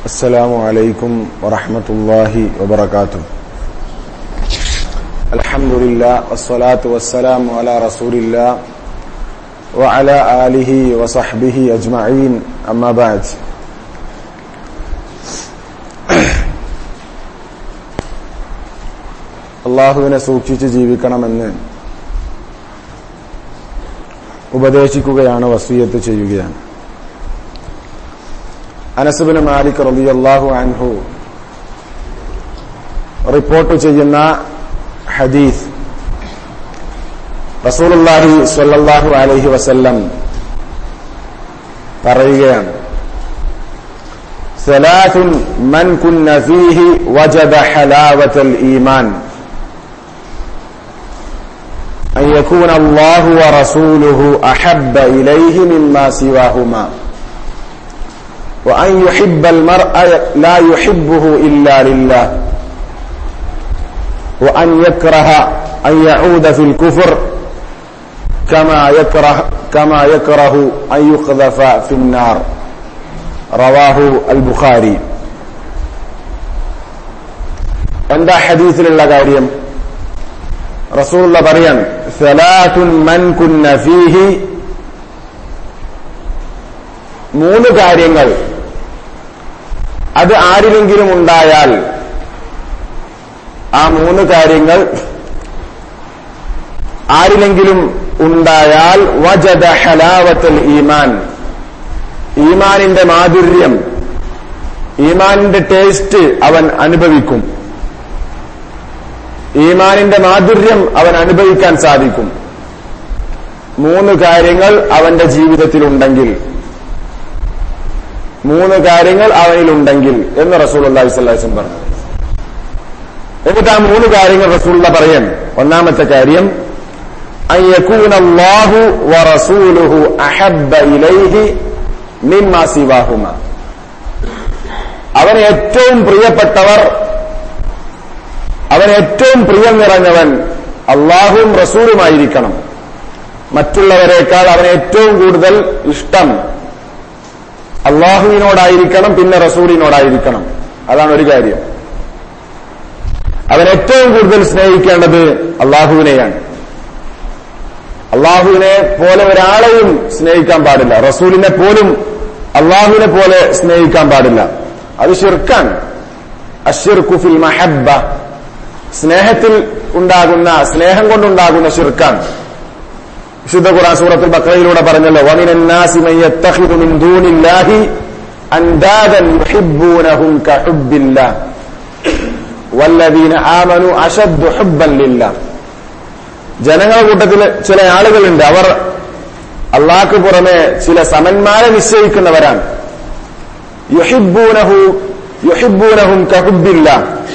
السلام عليكم ورحمة الله وبركاته الحمد لله والصلاة والسلام على رسول الله وعلى آله وصحبه أجمعين أما بعد അള്ളാഹുവിനെ സൂക്ഷിച്ച് ജീവിക്കണമെന്ന് ഉപദേശിക്കുകയാണ് വസീയത്ത് ചെയ്യുകയാണ് അനസുബിന് മാലിക് റളിയല്ലാഹു അൻഹു റിപ്പോർട്ട് ചെയ്യുന്ന ഹദീസ് റസൂലുള്ളാഹി സ്വല്ലല്ലാഹു അലൈഹി വസല്ലം പറയുകയാണ് ثلاث من كن فيه وجد حلاوة الإيمان أن يكون الله ورسوله أحب إليه مما سواهما وأن يحب المرء لا يحبه إلا لله وأن يكره أن يعود في الكفر كما يكره كما يكره أن يقذف في النار റവാഹു അൽ ബുഖാരി എന്താ ഹദീസിലുള്ള കാര്യം റസൂലുള്ള പറയാൻ സലാത്തുൻ മൻ കുന്ന ഫീഹി മൂന്ന് കാര്യങ്ങൾ അത് ആരിലെങ്കിലും ഉണ്ടായാൽ ആ മൂന്ന് കാര്യങ്ങൾ ആരിലെങ്കിലും ഉണ്ടായാൽ വജദ ഹലാവത്തൽ ഈമാൻ ഈമാനിന്റെ മാധുര്യം ഈമാനിന്റെ ടേസ്റ്റ് അവൻ അനുഭവിക്കും ഈമാനിന്റെ മാധുര്യം അവൻ അനുഭവിക്കാൻ സാധിക്കും മൂന്ന് കാര്യങ്ങൾ അവന്റെ ജീവിതത്തിലുണ്ടെങ്കിൽ മൂന്ന് കാര്യങ്ങൾ അവനിലുണ്ടെങ്കിൽ എന്ന് റസൂൽ അള്ളാഹി സ്വല്ലാസം പറഞ്ഞു എന്നിട്ട് ആ മൂന്ന് കാര്യങ്ങൾ റസൂള്ള പറയാൻ ഒന്നാമത്തെ കാര്യം അയ്യക്കൂനല്ലാഹു വറസൂലുഹു അഹബ്ബ ഇലൈഹി മിമാസിവാഹുമ അവൻ ഏറ്റവും പ്രിയപ്പെട്ടവർ അവൻ ഏറ്റവും പ്രിയം നിറഞ്ഞവൻ അള്ളാഹുവും റസൂലുമായിരിക്കണം മറ്റുള്ളവരെക്കാൾ അവൻ ഏറ്റവും കൂടുതൽ ഇഷ്ടം അള്ളാഹുവിനോടായിരിക്കണം പിന്നെ റസൂലിനോടായിരിക്കണം അതാണ് ഒരു കാര്യം അവൻ ഏറ്റവും കൂടുതൽ സ്നേഹിക്കേണ്ടത് അള്ളാഹുവിനെയാണ് അള്ളാഹുവിനെ പോലെ ഒരാളെയും സ്നേഹിക്കാൻ പാടില്ല റസൂലിനെ പോലും അള്ളാഹുവിനെ പോലെ സ്നേഹിക്കാൻ പാടില്ല അത് ഷിർക്കാണ് അഷിർഖുഫിൽ മഹബ്ബ സ്നേഹത്തിൽ ഉണ്ടാകുന്ന സ്നേഹം കൊണ്ടുണ്ടാകുന്ന ഷിർക്കാണ് വിശുദ്ധ ഖുറാൻ സൂറത്തുൽ ബക്രയിലൂടെ പറഞ്ഞല്ലോ വമിനന്നാസി മൻ യത്തഖിദു മിൻ ദൂനില്ലാഹി അൻദാദൻ യുഹിബ്ബൂനഹും കഹുബ്ബില്ലാഹ് വല്ലദീന ആമനു അശദ്ദു ഹുബ്ബൻ ലില്ലാഹ് ജനങ്ങളുടെ കൂട്ടത്തിൽ ചില ആളുകളുണ്ട് അവർ അള്ളാഹ്ക്ക് പുറമെ ചില സമന്മാരെ നിശ്ചയിക്കുന്നവരാണ് യുഹിബൂനഹു യുഹിബൂനഹും കഹുബില്ല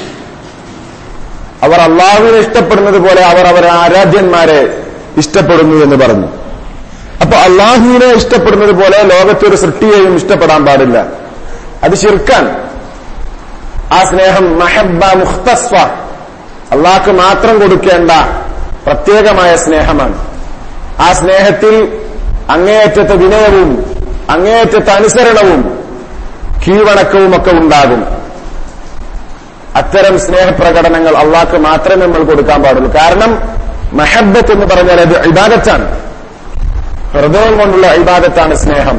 അവർ അള്ളാഹുവിനെ ഇഷ്ടപ്പെടുന്നത് പോലെ അവർ അവരെ ആരാധ്യന്മാരെ ഇഷ്ടപ്പെടുന്നു എന്ന് പറഞ്ഞു അപ്പൊ അള്ളാഹുവിനെ ഇഷ്ടപ്പെടുന്നത് പോലെ ലോകത്തൊരു സൃഷ്ടിയെയും ഇഷ്ടപ്പെടാൻ പാടില്ല അത് ശിർക്കാൻ ആ സ്നേഹം മഹബ മുഖ്തസ്വ അള്ളാഹ്ക്ക് മാത്രം കൊടുക്കേണ്ട പ്രത്യേകമായ സ്നേഹമാണ് ആ സ്നേഹത്തിൽ അങ്ങേയറ്റത്തെ വിനയവും അങ്ങേയറ്റത്തെ അനുസരണവും കീഴ്വണക്കവും ഒക്കെ ഉണ്ടാകും അത്തരം സ്നേഹപ്രകടനങ്ങൾ അള്ളാഹ്ക്ക് മാത്രമേ നമ്മൾ കൊടുക്കാൻ പാടുള്ളൂ കാരണം മഹബത്ത് എന്ന് പറഞ്ഞാൽ അത് ഇബാദത്താണ് ഹൃദയം കൊണ്ടുള്ള ഇബാദത്താണ് സ്നേഹം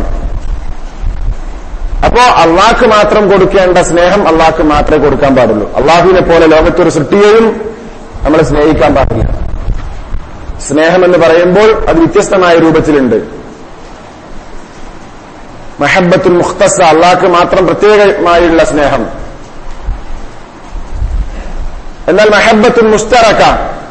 അപ്പോ അള്ളാഹ്ക്ക് മാത്രം കൊടുക്കേണ്ട സ്നേഹം അള്ളാഹ്ക്ക് മാത്രമേ കൊടുക്കാൻ പാടുള്ളൂ അള്ളാഹുവിനെ പോലെ ലോകത്തൊരു സൃഷ്ടിയെയും നമ്മൾ സ്നേഹിക്കാൻ പാടില്ല സ്നേഹം എന്ന് പറയുമ്പോൾ അത് വ്യത്യസ്തമായ രൂപത്തിലുണ്ട് മഹബത്തുൽ മുഖ്തസ അള്ളാഹ്ക്ക് മാത്രം പ്രത്യേകമായുള്ള സ്നേഹം എന്നാൽ മഹബത്തുൽ മുസ്തറക്ക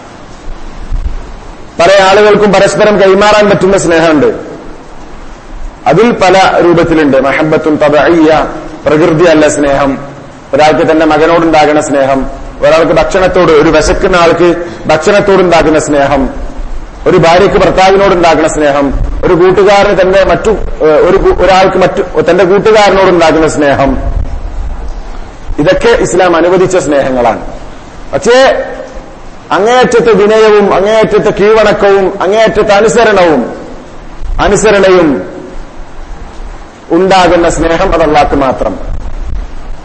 പല ആളുകൾക്കും പരസ്പരം കൈമാറാൻ പറ്റുന്ന സ്നേഹമുണ്ട് അതിൽ പല രൂപത്തിലുണ്ട് മഹബത്തുൽ തബയ്യ പ്രകൃതി അല്ല സ്നേഹം ഒരാൾക്ക് തന്റെ മകനോടുണ്ടാകുന്ന സ്നേഹം ഒരാൾക്ക് ഭക്ഷണത്തോട് ഒരു വിശക്കുന്ന ആൾക്ക് ഭക്ഷണത്തോടുണ്ടാകുന്ന സ്നേഹം ഒരു ഭാര്യയ്ക്ക് ഭർത്താവിനോടുണ്ടാകുന്ന സ്നേഹം ഒരു കൂട്ടുകാരന് തന്റെ മറ്റു ഒരു ഒരാൾക്ക് മറ്റു തന്റെ കൂട്ടുകാരനോടുണ്ടാകുന്ന സ്നേഹം ഇതൊക്കെ ഇസ്ലാം അനുവദിച്ച സ്നേഹങ്ങളാണ് പക്ഷേ അങ്ങേയറ്റത്തെ വിനയവും അങ്ങേയറ്റത്തെ കീഴ്വണക്കവും അങ്ങേയറ്റത്തെ അനുസരണവും അനുസരണയും ഉണ്ടാകുന്ന സ്നേഹം അത് അള്ളാഹ്ക്ക് മാത്രം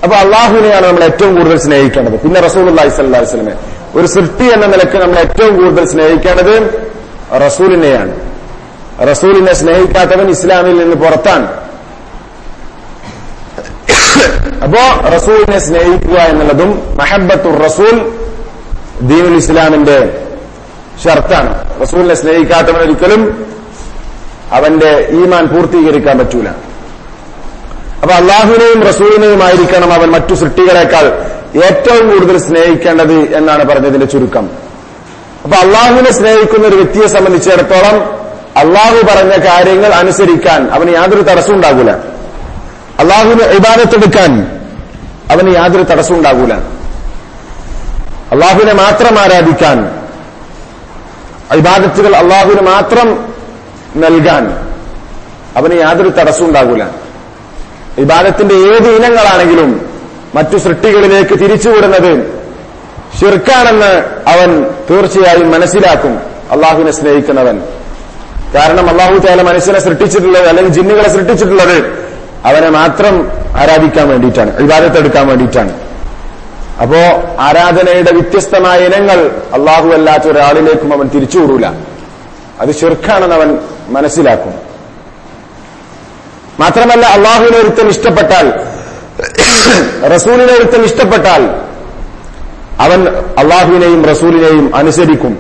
അപ്പൊ അള്ളാഹുവിനെയാണ് നമ്മൾ ഏറ്റവും കൂടുതൽ സ്നേഹിക്കേണ്ടത് പിന്നെ റസൂൽ അള്ളാഹി സ്വല്ലി വസ്ലമെ ഒരു സൃഷ്ടി എന്ന നിലക്ക് നമ്മൾ ഏറ്റവും കൂടുതൽ സ്നേഹിക്കേണ്ടത് റസൂലിനെയാണ് റസൂലിനെ സ്നേഹിക്കാത്തവൻ ഇസ്ലാമിൽ നിന്ന് പുറത്താണ് അപ്പോ റസൂലിനെ സ്നേഹിക്കുക എന്നുള്ളതും മഹബത്തുർ റസൂൽ ദീനുൽ ഇസ്ലാമിന്റെ ഷർത്താണ് റസൂലിനെ സ്നേഹിക്കാത്തവൻ ഒരിക്കലും അവന്റെ ഈമാൻ പൂർത്തീകരിക്കാൻ പറ്റൂല അപ്പൊ അള്ളാഹുവിനെയും റസൂലിനെയും ആയിരിക്കണം അവൻ മറ്റു സൃഷ്ടികളെക്കാൾ ഏറ്റവും കൂടുതൽ സ്നേഹിക്കേണ്ടത് എന്നാണ് പറഞ്ഞതിന്റെ ചുരുക്കം അപ്പൊ അള്ളാഹുവിനെ സ്നേഹിക്കുന്ന ഒരു വ്യക്തിയെ സംബന്ധിച്ചിടത്തോളം അള്ളാഹു പറഞ്ഞ കാര്യങ്ങൾ അനുസരിക്കാൻ അവന് യാതൊരു തടസ്സം ഉണ്ടാകൂല അള്ളാഹുവിന് ഇബാദത്തെടുക്കാൻ അവന് യാതൊരു തടസ്സം ഉണ്ടാകൂല അള്ളാഹുവിനെ മാത്രം ആരാധിക്കാൻ ഇബാദത്തുകൾ അള്ളാഹുവിന് മാത്രം നൽകാൻ അവന് യാതൊരു തടസ്സം ഉണ്ടാകൂല ഇബാദത്തിന്റെ ഏത് ഇനങ്ങളാണെങ്കിലും മറ്റു സൃഷ്ടികളിലേക്ക് തിരിച്ചുവിടുന്നത് ഷിർക്കാണെന്ന് അവൻ തീർച്ചയായും മനസ്സിലാക്കും അള്ളാഹുവിനെ സ്നേഹിക്കുന്നവൻ കാരണം അള്ളാഹു താല മനുഷ്യനെ സൃഷ്ടിച്ചിട്ടുള്ളത് അല്ലെങ്കിൽ ജിന്നുകളെ സൃഷ്ടിച്ചിട്ടുള്ളത് അവനെ മാത്രം ആരാധിക്കാൻ വേണ്ടിയിട്ടാണ് ഇബാദത്തെടുക്കാൻ വേണ്ടിയിട്ടാണ് അപ്പോ ആരാധനയുടെ വ്യത്യസ്തമായ ഇനങ്ങൾ അള്ളാഹു അല്ലാത്ത ഒരാളിലേക്കും അവൻ തിരിച്ചുവിടൂല അത് ഷിർക്കാണെന്ന് അവൻ മനസ്സിലാക്കും മാത്രമല്ല അള്ളാഹുവിനെ ഒരുത്തൻ ഇഷ്ടപ്പെട്ടാൽ റസൂലിനെ ഒരുത്തൻ ഇഷ്ടപ്പെട്ടാൽ അവൻ അള്ളാഹുവിനെയും റസൂലിനെയും അനുസരിക്കും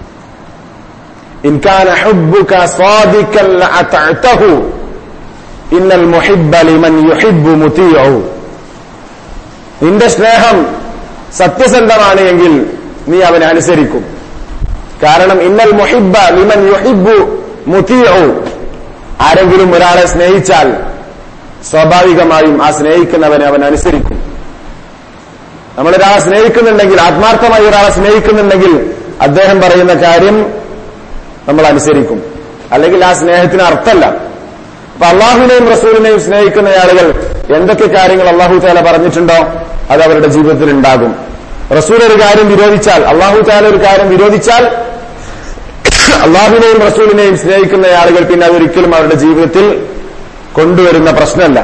ഇൻകാന ഹുബ്ബുക സാദിക്കൻ ലഅതഅതഹു ഇന്നൽ മുഹിബ്ബ ലിമൻ യുഹിബ്ബു മുതീഉ നിന്റെ സ്നേഹം സത്യസന്ധമാണ് എങ്കിൽ നീ അവനെ അനുസരിക്കും കാരണം ഇന്നൽ മുഹിബ്ബ ലിമൻ യുഹിബ്ബു മുതീഉ ആരെങ്കിലും ഒരാളെ സ്നേഹിച്ചാൽ സ്വാഭാവികമായും ആ സ്നേഹിക്കുന്നവനെ അവൻ അനുസരിക്കും നമ്മളൊരാളെ സ്നേഹിക്കുന്നുണ്ടെങ്കിൽ ആത്മാർത്ഥമായി ഒരാളെ സ്നേഹിക്കുന്നുണ്ടെങ്കിൽ അദ്ദേഹം പറയുന്ന കാര്യം നമ്മൾ അനുസരിക്കും അല്ലെങ്കിൽ ആ സ്നേഹത്തിന് അർത്ഥമല്ല അപ്പൊ അള്ളാഹുവിനെയും റസൂലിനെയും സ്നേഹിക്കുന്ന ആളുകൾ എന്തൊക്കെ കാര്യങ്ങൾ അള്ളാഹു താല പറഞ്ഞിട്ടുണ്ടോ അത് അവരുടെ ജീവിതത്തിൽ ഉണ്ടാകും റസൂൽ ഒരു കാര്യം വിരോധിച്ചാൽ അള്ളാഹു താല ഒരു കാര്യം വിരോധിച്ചാൽ അള്ളാഹുവിനെയും റസൂലിനെയും സ്നേഹിക്കുന്ന ആളുകൾ പിന്നെ അതൊരിക്കലും അവരുടെ ജീവിതത്തിൽ കൊണ്ടുവരുന്ന പ്രശ്നമല്ല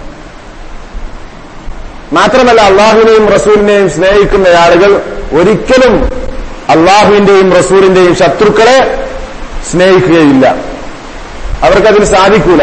മാത്രമല്ല അള്ളാഹുവിനെയും റസൂലിനെയും സ്നേഹിക്കുന്ന ആളുകൾ ഒരിക്കലും അള്ളാഹുവിന്റെയും റസൂലിന്റെയും ശത്രുക്കളെ സ്നേഹിക്കുകയില്ല അവർക്കതിന് സാധിക്കൂല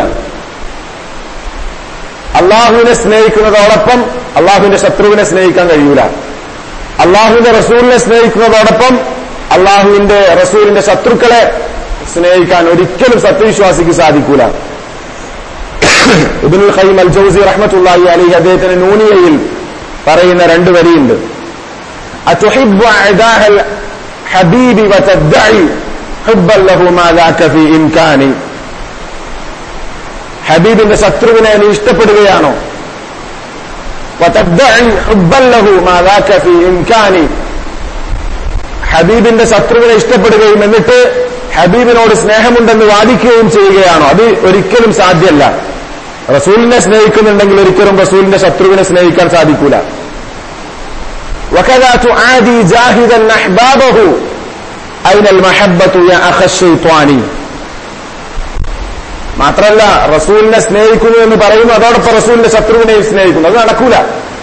അള്ളാഹുവിനെ സ്നേഹിക്കുന്നതോടൊപ്പം അള്ളാഹുവിന്റെ ശത്രുവിനെ സ്നേഹിക്കാൻ കഴിയൂല അള്ളാഹുവിന്റെ റസൂലിനെ സ്നേഹിക്കുന്നതോടൊപ്പം അള്ളാഹുവിന്റെ റസൂലിന്റെ ശത്രുക്കളെ സ്നേഹിക്കാൻ ഒരിക്കലും സത്യവിശ്വാസിക്ക് സാധിക്കൂല ഇബിനുൽ ഖൈം അൽ ജൗസി റഹ്മത്തുള്ളാഹി അലൈഹി അദ്ദേഹത്തിന് നൂനിയയിൽ പറയുന്ന രണ്ട് വരിയുണ്ട് അതുഹിബ്ബു അദാഹൽ ഹബീബി വതദ്ദഇ ഹുബ്ബൻ ലഹു മാ ദാക ഫീ ഇംകാനി ഹബീബിന്റെ ശത്രുവിനെ നീ ഇഷ്ടപ്പെടുകയാണോ വതദ്ദഇ ഹുബ്ബൻ ലഹു മാ ദാക ഫീ ഇംകാനി ഹബീബിന്റെ ശത്രുവിനെ ഇഷ്ടപ്പെടുകയും എന്നിട്ട് ഹബീബിനോട് സ്നേഹമുണ്ടെന്ന് വാദിക്കുകയും ചെയ്യുകയാണോ അത് ഒരിക്കലും സാധ്യമല്ല റസൂലിനെ സ്നേഹിക്കുന്നുണ്ടെങ്കിൽ ഒരിക്കലും റസൂലിന്റെ ശത്രുവിനെ സ്നേഹിക്കാൻ സാധിക്കൂല وكذا تعادي جاهدا احبابه اين المحبه يا اخ الشيطان മാത്രമല്ല റസൂലിനെ സ്നേഹിക്കുന്നു എന്ന് പറയുന്നു അതോടൊപ്പം റസൂലിന്റെ ശത്രുവിനെയും സ്നേഹിക്കുന്നു അത് നടക്കൂല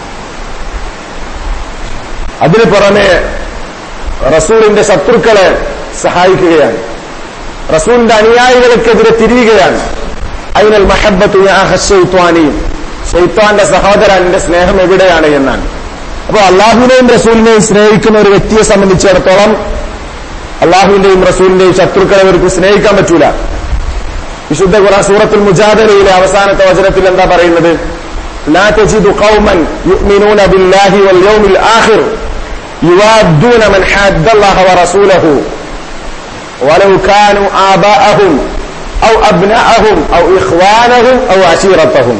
അതിനു പുറമെ റസൂലിന്റെ ശത്രുക്കളെ സഹായിക്കുകയാണ് റസൂലിന്റെ അനുയായികൾക്കെതിരെ തിരിയുകയാണ് അതിനൽ മഹബത്തു ഷെയ്ത്വാനി ഷെയ്ത്വാന്റെ സഹോദരന്റെ സ്നേഹം എവിടെയാണ് എന്നാണ് അപ്പോൾ അള്ളാഹുവിനെയും റസൂലിനെയും സ്നേഹിക്കുന്ന ഒരു വ്യക്തിയെ സംബന്ധിച്ചിടത്തോളം അള്ളാഹുവിന്റെയും റസൂലിന്റെയും ശത്രുക്കളെ അവർക്ക് സ്നേഹിക്കാൻ പറ്റൂല വിശുദ്ധ ഖുറാൻ സൂറത്തുൽ മുജാദലയിലെ അവസാനത്തെ വചനത്തിൽ എന്താ പറയുന്നത് لا تجد قوما يؤمنون بالله واليوم الآخر يوادون من حاد الله ورسوله ولو كانوا آباءهم أو أبناءهم أو إخوانهم أو عشيرتهم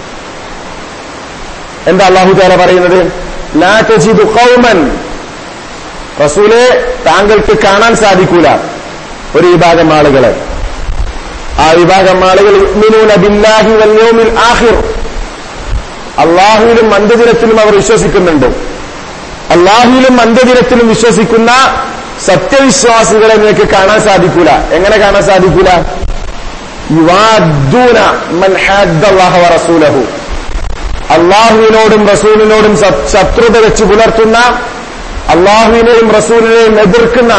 എന്താ അള്ളാഹു താല പറയുന്നത് ലാ തജിദു ഖൗമൻ റസൂലെ താങ്കൾക്ക് കാണാൻ സാധിക്കൂല ഒരു വിഭാഗം ആളുകളെ ആ വിഭാഗം ആളുകൾ യുഅ്മിനൂന ബില്ലാഹി വൽ യൗമിൽ ആഖിർ അള്ളാഹുവിലും അന്ത്യദിനത്തിലും അവർ വിശ്വസിക്കുന്നുണ്ട് അള്ളാഹുവിലും അന്ത്യദിനത്തിലും വിശ്വസിക്കുന്ന സത്യവിശ്വാസികളെ നിനക്ക് കാണാൻ സാധിക്കൂല എങ്ങനെ കാണാൻ സാധിക്കൂല യുവാദൂന മൻ ഹാദ്ദല്ലാഹ വറസൂലഹു അള്ളാഹുവിനോടും റസൂലിനോടും സ- ശത്രുത വെച്ച് പുലർത്തുന്ന അള്ളാഹുവിനെയും റസൂലിനെയും എതിർക്കുന്ന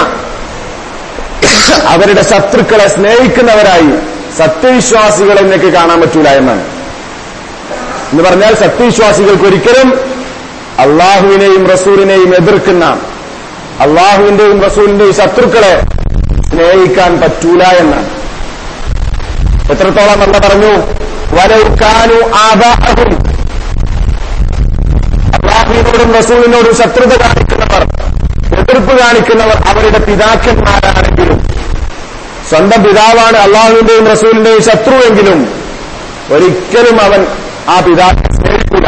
അവരുടെ ശത്രുക്കളെ സ്നേഹിക്കുന്നവരായി സത്യവിശ്വാസികളെ എന്നൊക്കെ കാണാൻ പറ്റൂല എന്നാണ് എന്ന് പറഞ്ഞാൽ സത്യവിശ്വാസികൾക്ക് ഒരിക്കലും അള്ളാഹുവിനെയും റസൂലിനെയും എതിർക്കുന്ന അള്ളാഹുവിന്റെയും റസൂലിന്റെയും ശത്രുക്കളെ സ്നേഹിക്കാൻ പറ്റൂല എന്നാണ് എത്രത്തോളം അല്ല പറഞ്ഞു വരൗക്കാനു ആബാഹും അള്ളാഹുവിനോടും റസൂലിനോടും ശത്രുത കാണിക്കുന്നവർ എതിർപ്പ് കാണിക്കുന്നവർ അവരുടെ പിതാക്കന്മാരാണെങ്കിലും സ്വന്തം പിതാവാണ് അള്ളാഹുവിന്റെയും റസൂലിന്റെയും ശത്രുവെങ്കിലും ഒരിക്കലും അവൻ ആ പിതാവിനെ സ്നേഹിക്കില്ല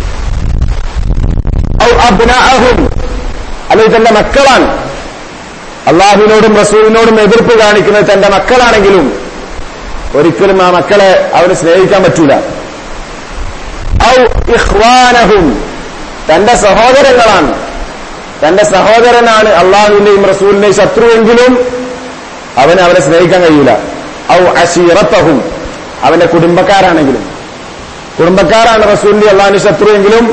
ഔ അബ്നാഅഹും അല്ലെങ്കിൽ തന്റെ മക്കളാണ് അള്ളാഹുവിനോടും റസൂലിനോടും എതിർപ്പ് കാണിക്കുന്നത് തന്റെ മക്കളാണെങ്കിലും ഒരിക്കലും ആ മക്കളെ അവന് സ്നേഹിക്കാൻ പറ്റൂല ഔ ഇഖ്വാനഹും തന്റെ സഹോദരങ്ങളാണ് തന്റെ സഹോദരനാണ് അള്ളാഹുവിന്റെയും റസൂലിന്റെയും ശത്രുവെങ്കിലും അവന് അവനെ സ്നേഹിക്കാൻ കഴിയില്ല ഔ അശീറത്തഹും അവന്റെ കുടുംബക്കാരാണെങ്കിലും കുടുംബക്കാരാണ് റസൂലിന്റെ അള്ളാഹിന്റെ ശത്രുവെങ്കിലും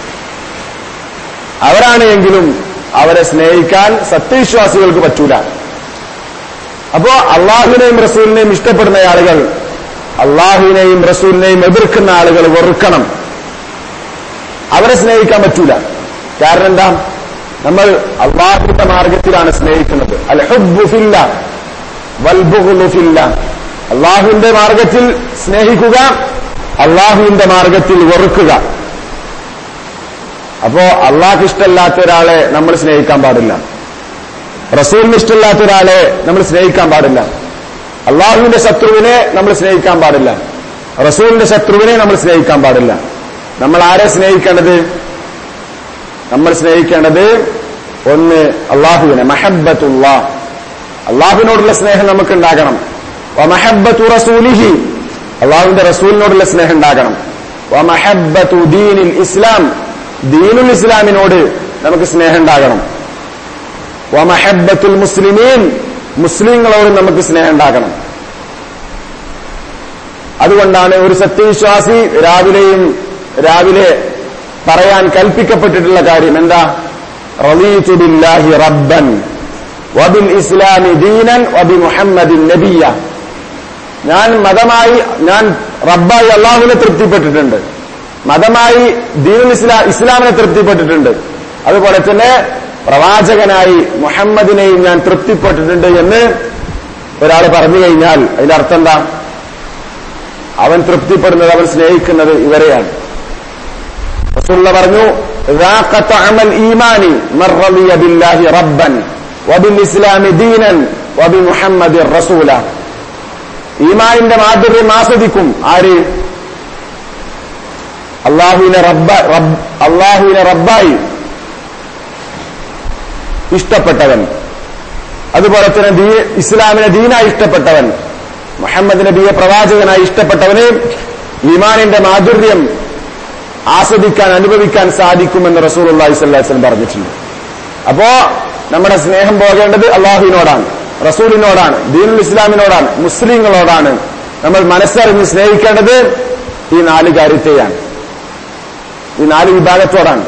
അവരാണ് എങ്കിലും അവരെ സ്നേഹിക്കാൻ സത്യവിശ്വാസികൾക്ക് പറ്റൂല അപ്പോ അള്ളാഹുവിനെയും റസൂലിനെയും ഇഷ്ടപ്പെടുന്ന ആളുകൾ അള്ളാഹുവിനെയും റസൂലിനെയും എതിർക്കുന്ന ആളുകൾ വെറുക്കണം അവരെ സ്നേഹിക്കാൻ പറ്റൂല കാരണം എന്താ നമ്മൾ അള്ളാഹുവിന്റെ മാർഗത്തിലാണ് സ്നേഹിക്കുന്നത് അൽ ഹുബ്ബു ഫില്ല വൽ ബുഗ്ളു ഫില്ല അള്ളാഹുവിന്റെ മാർഗത്തിൽ സ്നേഹിക്കുക അള്ളാഹുവിന്റെ മാർഗത്തിൽ വെറുക്കുക അപ്പോ അള്ളാഹ് ഇഷ്ടമല്ലാത്ത ഒരാളെ നമ്മൾ സ്നേഹിക്കാൻ പാടില്ല റസൂലിന് ഇഷ്ടമില്ലാത്ത ഒരാളെ നമ്മൾ സ്നേഹിക്കാൻ പാടില്ല അള്ളാഹുവിന്റെ ശത്രുവിനെ നമ്മൾ സ്നേഹിക്കാൻ പാടില്ല റസൂലിന്റെ ശത്രുവിനെ നമ്മൾ സ്നേഹിക്കാൻ പാടില്ല നമ്മൾ ആരെ സ്നേഹിക്കേണ്ടത് നമ്മൾ സ്നേഹിക്കേണ്ടത് ഒന്ന് അള്ളാഹുവിനെ മഹബത്തുള്ള അള്ളാഹുവിനോടുള്ള സ്നേഹം നമുക്ക് ഉണ്ടാകണം വമഹബത്തു റസൂലിഹി അള്ളാഹുവിന്റെ റസൂലിനോടുള്ള സ്നേഹം ഉണ്ടാകണം വമഹബത്തു ദീനിൽ ഇസ്ലാം ദീനുൽ ഇസ്ലാമിനോട് നമുക്ക് സ്നേഹം ഉണ്ടാകണം വമഹബത്തുൽ മുസ്ലിമീൻ മുസ്ലിങ്ങളോട് നമുക്ക് സ്നേഹം ഉണ്ടാകണം അതുകൊണ്ടാണ് ഒരു സത്യവിശ്വാസി രാവിലെയും രാവിലെ പറയാൻ കൽപ്പിക്കപ്പെട്ടിട്ടുള്ള കാര്യം എന്താ റളീതു ബില്ലാഹി റബ്ബൻ വബിൽ ഇസ്ലാമി ദീനൻ വബി മുഹമ്മദിൻ നബിയ ഞാൻ മതമായി ഞാൻ റബ്ബായി അള്ളാഹുവിനെ തൃപ്തിപ്പെട്ടിട്ടുണ്ട് മതമായി ദീനുൽ ഇസ്ലാം ഇസ്ലാമിനെ തൃപ്തിപ്പെട്ടിട്ടുണ്ട് അതുപോലെ തന്നെ പ്രവാചകനായി മുഹമ്മദിനെയും ഞാൻ തൃപ്തിപ്പെട്ടിട്ടുണ്ട് എന്ന് ഒരാൾ പറഞ്ഞു കഴിഞ്ഞാൽ അതിന്റെ അർത്ഥം എന്താ അവൻ തൃപ്തിപ്പെടുന്നത് അവൻ സ്നേഹിക്കുന്നത് ഇവരെയാണ് റസൂലുള്ള പറഞ്ഞു ذاق طعم الإيمان من رضي بالله ربا وبالإسلام دينا وبمحمد رسولا ഈമാനിന്റെ മാധുര്യം ആസ്വദിക്കും ആര് അള്ളാഹുവിനെ റബ്ബ റബ്ബ് അള്ളാഹുവിനെ റബ്ബായി ഇഷ്ടപ്പെട്ടവൻ അതുപോലെ തന്നെ ദീ ഇസ്ലാമിനെ ദീനായി ഇഷ്ടപ്പെട്ടവൻ മുഹമ്മദ് നബിയെ പ്രവാചകനായി ഇഷ്ടപ്പെട്ടവന് ഈമാനിന്റെ മാധുര്യം ആസ്വദിക്കാൻ അനുഭവിക്കാൻ സാധിക്കുമെന്ന് റസൂൽ അള്ളാഹി സ്വല്ലാസ്ലം പറഞ്ഞിട്ടുണ്ട് അപ്പോ നമ്മുടെ സ്നേഹം പോകേണ്ടത് അള്ളാഹുവിനോടാണ് റസൂലിനോടാണ് ദീനുൽ ഇസ്ലാമിനോടാണ് മുസ്ലിങ്ങളോടാണ് നമ്മൾ മനസ്സറിഞ്ഞ് സ്നേഹിക്കേണ്ടത് ഈ നാല് കാര്യത്തെയാണ് ഈ നാല് വിഭാഗത്തോടാണ്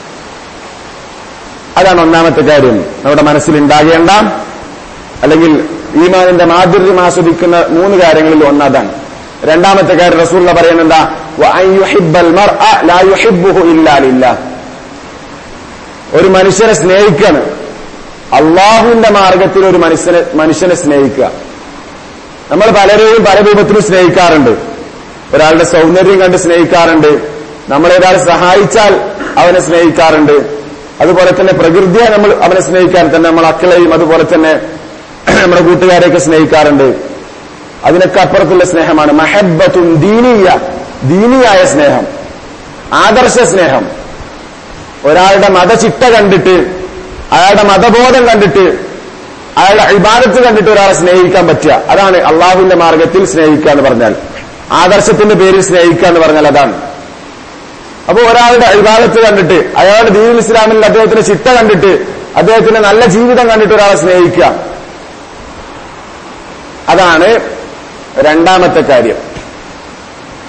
അതാണ് ഒന്നാമത്തെ കാര്യം നമ്മുടെ മനസ്സിൽ ഉണ്ടാകേണ്ട അല്ലെങ്കിൽ ഈമാനിന്റെ മാധുര്യം ആസ്വദിക്കുന്ന മൂന്ന് കാര്യങ്ങളിൽ ഒന്നതാണ് രണ്ടാമത്തെ കാര്യം റസൂള്ള പറയുന്നത് എന്താ വഅൻ യുഹിബ്ബൽ മർഅ ലാ യുഹിബ്ബുഹു ഇല്ലാ ലില്ലാഹ് ഒരു മനുഷ്യനെ സ്നേഹിക്കാണ് അള്ളാഹുവിന്റെ മാർഗത്തിൽ ഒരു മനുഷ്യനെ മനുഷ്യനെ സ്നേഹിക്കുക നമ്മൾ പലരെയും പല രൂപത്തിലും സ്നേഹിക്കാറുണ്ട് ഒരാളുടെ സൗന്ദര്യം കണ്ട് സ്നേഹിക്കാറുണ്ട് നമ്മളെ ഒരാൾ സഹായിച്ചാൽ അവനെ സ്നേഹിക്കാറുണ്ട് അതുപോലെ തന്നെ പ്രകൃതിയെ നമ്മൾ അവനെ സ്നേഹിക്കാൻ തന്നെ നമ്മൾ അക്കളെയും അതുപോലെ തന്നെ നമ്മുടെ കൂട്ടുകാരെയൊക്കെ സ്നേഹിക്കാറുണ്ട് അതിനൊക്കെ അപ്പുറത്തുള്ള സ്നേഹമാണ് മഹബത്തും ദീനീയ ദീനിയായ സ്നേഹം ആദർശ സ്നേഹം ഒരാളുടെ മതചിട്ട കണ്ടിട്ട് അയാളുടെ മതബോധം കണ്ടിട്ട് അയാളുടെ ഇബാദത്ത് കണ്ടിട്ട് ഒരാളെ സ്നേഹിക്കാൻ പറ്റുക അതാണ് അള്ളാഹുവിന്റെ മാർഗത്തിൽ സ്നേഹിക്കുക എന്ന് പറഞ്ഞാൽ ആദർശത്തിന്റെ പേരിൽ സ്നേഹിക്കുക എന്ന് പറഞ്ഞാൽ അതാണ് അപ്പൊ ഒരാളുടെ ഇബാദത്ത് കണ്ടിട്ട് അയാളുടെ ദീനുൽ ഇസ്ലാമിൽ അദ്ദേഹത്തിന്റെ ചിട്ട കണ്ടിട്ട് അദ്ദേഹത്തിന്റെ നല്ല ജീവിതം കണ്ടിട്ട് ഒരാളെ സ്നേഹിക്കുക അതാണ് രണ്ടാമത്തെ കാര്യം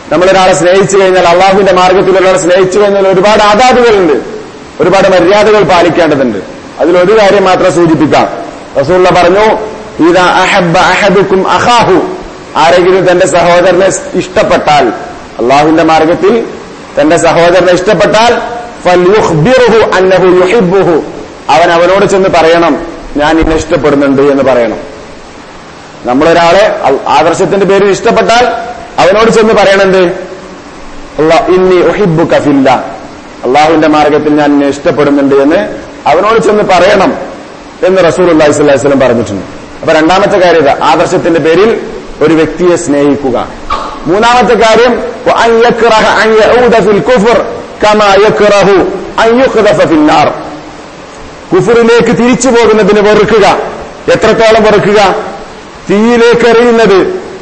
നമ്മളൊരാളെ സ്നേഹിച്ചു കഴിഞ്ഞാൽ അള്ളാഹുവിന്റെ മാർഗത്തിൽ ഒരാളെ സ്നേഹിച്ചു കഴിഞ്ഞാൽ ഒരുപാട് ആദാബുകളുണ്ട് ഒരുപാട് മര്യാദകൾ പാലിക്കേണ്ടതുണ്ട് അതിലൊരു കാര്യം മാത്രം സൂചിപ്പിക്കാം റസൂള്ള പറഞ്ഞു ഇതാ അഹബ്ബ അഹദുക്കും അഹാഹു ആരെങ്കിലും തന്റെ സഹോദരനെ ഇഷ്ടപ്പെട്ടാൽ അള്ളാഹുവിന്റെ മാർഗത്തിൽ തന്റെ സഹോദരനെ ഇഷ്ടപ്പെട്ടാൽ ഫൽയുഖ്ബിറുഹു അന്നഹു യുഹിബ്ബുഹു അവൻ അവനോട് ചെന്ന് പറയണം ഞാൻ ഇന്നെ ഇഷ്ടപ്പെടുന്നുണ്ട് എന്ന് പറയണം നമ്മളൊരാളെ അൽ- ആദർശത്തിന്റെ പേരിൽ ഇഷ്ടപ്പെട്ടാൽ അവനോട് ചെന്ന് പറയണെന്ത് അല്ലാ ഇന്നി ഉഹിബു കഫില്ല അള്ളാഹുവിന്റെ മാർഗത്തിൽ ഞാൻ നിന്നെ ഇഷ്ടപ്പെടുന്നുണ്ട് എന്ന് അവനോട് ചെന്ന് പറയണം എന്ന് റസൂൽ അള്ളാഹി സ്വല്ലല്ലാഹി വസല്ലം പറഞ്ഞിട്ടുണ്ട് അപ്പൊ രണ്ടാമത്തെ കാര്യം ഇതാ, ആദർശത്തിന്റെ പേരിൽ ഒരു വ്യക്തിയെ സ്നേഹിക്കുക മൂന്നാമത്തെ കാര്യം വഅൻ യക്റഹ അൻ യഊദ ഫിൽ കുഫർ കമാ യക്റഹു അൻ യുഖ്ദഫ ഫിൽ നാർ കുഫറിലേക്ക് തിരിച്ചു പോകുന്നതിന് വെറുക്കുക എത്രത്തോളം വെറുക്കുക തീയിലേക്ക് എറിയുന്നത്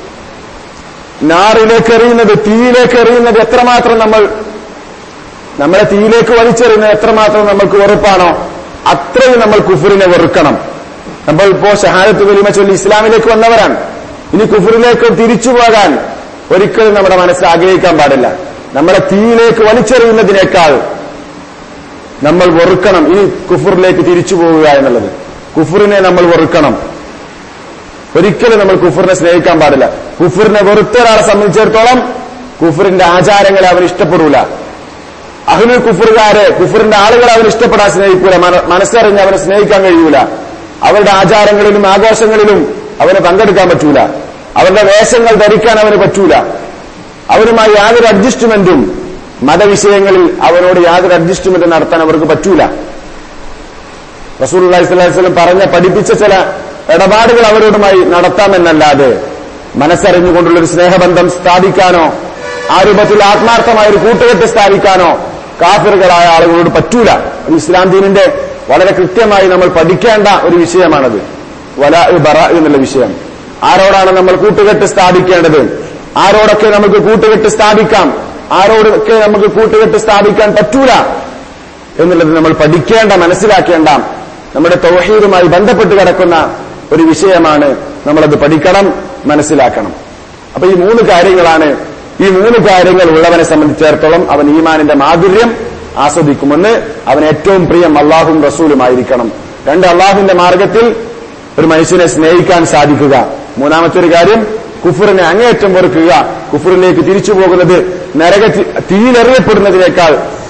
നാറിലേക്ക് എറിയുന്നത് തീയിലേക്ക് എറിയുന്നത് എത്രമാത്രം നമ്മൾ നമ്മളെ തീയിലേക്ക് വലിച്ചെറിയുന്നത് എത്രമാത്രം നമ്മൾക്ക് വെറുപ്പാണോ അത്രയും നമ്മൾ കുഫറിനെ വെറുക്കണം നമ്മൾ ഇപ്പോ ഷഹാദത്ത് വലിമ ചൊല്ലി ഇസ്ലാമിലേക്ക് വന്നവരാണ് ഇനി കുഫറിലേക്ക് തിരിച്ചു പോകാൻ ഒരിക്കലും നമ്മുടെ മനസ്സ് ആഗ്രഹിക്കാൻ പാടില്ല നമ്മളെ തീയിലേക്ക് വലിച്ചെറിയുന്നതിനേക്കാൾ നമ്മൾ വെറുക്കണം ഈ കുഫറിലേക്ക് തിരിച്ചു പോവുക എന്നുള്ളത് കുഫറിനെ നമ്മൾ വെറുക്കണം ഒരിക്കലും നമ്മൾ കുഫറിനെ സ്നേഹിക്കാൻ പാടില്ല കുഫറിനെ വെറുത്ത ഒരാളെ സംബന്ധിച്ചിടത്തോളം കുഫറിന്റെ ആചാരങ്ങളെ അവൻ ഇഷ്ടപ്പെടൂല അഹ്ലുൽ കുഫറുകാരെ കുഫറിന്റെ ആളുകളെ അവൻ ഇഷ്ടപ്പെടാൻ സ്നേഹിക്കൂല മന- മനസ്സറിഞ്ഞ് അവനെ സ്നേഹിക്കാൻ കഴിയൂല അവരുടെ ആചാരങ്ങളിലും ആഘോഷങ്ങളിലും അവന് പങ്കെടുക്കാൻ പറ്റൂല അവരുടെ വേഷങ്ങൾ ധരിക്കാൻ അവന് പറ്റൂല അവനുമായി യാതൊരു അഡ്ജസ്റ്റ്മെന്റും മതവിഷയങ്ങളിൽ അവനോട് യാതൊരു അഡ്ജസ്റ്റ്മെന്റും നടത്താൻ അവർക്ക് പറ്റൂല റസൂൽ അള്ളാഹിസ്വല്ലം പറഞ്ഞ പഠിപ്പിച്ച ചില ഇടപാടുകൾ അവരോടുമായി നടത്താമെന്നല്ലാതെ മനസ്സറിഞ്ഞുകൊണ്ടുള്ളൊരു സ്നേഹബന്ധം സ്ഥാപിക്കാനോ ആ രൂപത്തിൽ ആത്മാർത്ഥമായ ഒരു കൂട്ടുകെട്ട് സ്ഥാപിക്കാനോ കാഫിറുകളായ ആളുകളോട് പറ്റൂല അത് ഇസ്ലാം ദീനിന്റെ വളരെ കൃത്യമായി നമ്മൾ പഠിക്കേണ്ട ഒരു വിഷയമാണത് വല ബറ എന്നുള്ള വിഷയം ആരോടാണ് നമ്മൾ കൂട്ടുകെട്ട് സ്ഥാപിക്കേണ്ടത് ആരോടൊക്കെ നമുക്ക് കൂട്ടുകെട്ട് സ്ഥാപിക്കാം ആരോടൊക്കെ നമുക്ക് കൂട്ടുകെട്ട് സ്ഥാപിക്കാൻ പറ്റൂല എന്നുള്ളത് നമ്മൾ പഠിക്കേണ്ട മനസ്സിലാക്കേണ്ട നമ്മുടെ തൗഹീദുമായി ബന്ധപ്പെട്ട് കിടക്കുന്ന ഒരു വിഷയമാണ് നമ്മളത് പഠിക്കണം മനസ്സിലാക്കണം അപ്പൊ ഈ മൂന്ന് കാര്യങ്ങളാണ് ഈ മൂന്ന് കാര്യങ്ങൾ ഉള്ളവനെ സംബന്ധിച്ചിടത്തോളം അവൻ ഈമാനിന്റെ മാധുര്യം ആസ്വദിക്കുമെന്ന് അവൻ ഏറ്റവും പ്രിയം അള്ളാഹും റസൂലുമായിരിക്കണം രണ്ട് അള്ളാഹുവിന്റെ മാർഗത്തിൽ ഒരു മനുഷ്യനെ സ്നേഹിക്കാൻ സാധിക്കുക മൂന്നാമത്തെ ഒരു കാര്യം കുഫറിനെ അങ്ങേയറ്റം വെറുക്കുക കുഫറിലേക്ക് തിരിച്ചു പോകുന്നത് നരക തീയിലെറിയപ്പെടുന്നതിനേക്കാൾ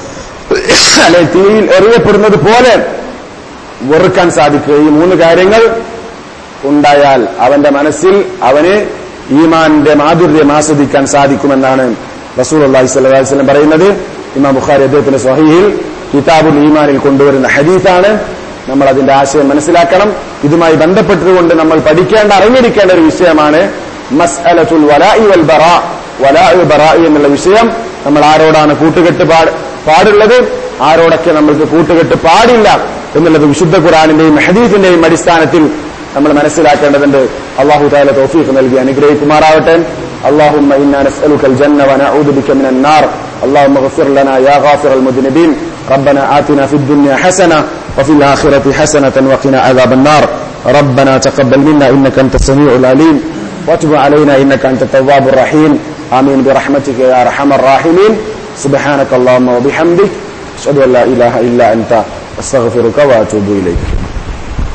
അല്ലെ തീയിൽ എറിയപ്പെടുന്നത് പോലെ വെറുക്കാൻ സാധിക്കുക ഈ മൂന്ന് കാര്യങ്ങൾ ഉണ്ടായാൽ അവന്റെ മനസ്സിൽ അവന് ഈമാന്റെ മാധുര്യം ആസ്വദിക്കാൻ സാധിക്കുമെന്നാണ് റസൂൽ അള്ളാഹി സ്വല്ലി വസ്ലം പറയുന്നത് ഇമാം ബുഖാരി അദ്ദേഹത്തിന്റെ സ്വഹീഹിൽ കിതാബുൽ ഈമാനിൽ കൊണ്ടുവരുന്ന ഹദീസാണ് നമ്മൾ അതിന്റെ ആശയം മനസ്സിലാക്കണം ഇതുമായി ബന്ധപ്പെട്ടുകൊണ്ട് നമ്മൾ പഠിക്കേണ്ട അറിഞ്ഞിരിക്കേണ്ട ഒരു വിഷയമാണ് മസ്അലത്തുൽ വലാഇ വൽ ബറാ വലാഇ ബറാഇ എന്നുള്ള വിഷയം നമ്മൾ ആരോടാണ് കൂട്ടുകെട്ട് പാട് പാടുള്ളത് ആരോടൊക്കെ നമ്മൾക്ക് കൂട്ടുകെട്ട് പാടില്ല എന്നുള്ളത് വിശുദ്ധ ഖുറാനിന്റെയും ഹദീഫിന്റെയും അടിസ്ഥാനത്തിൽ നമ്മൾ മനസ്സിലാക്കേണ്ടതുണ്ട് അള്ളാഹു താല തൗഫീഖ് നൽകി അനുഗ്രഹിക്കുമാറാവട്ടെ اللهم إنا نسألك الجنة ونعوذ بك من النار اللهم اغفر لنا يا غافر المذنبين ربنا آتنا في الدنيا حسنة وفي الآخرة حسنة وقنا عذاب النار ربنا تقبل منا إنك أنت السميع العليم وتب علينا إنك أنت التواب الرحيم آمين برحمتك يا أرحم الراحمين سبحانك اللهم وبحمدك أشهد أن لا إله إلا أنت أستغفرك وأتوب إليك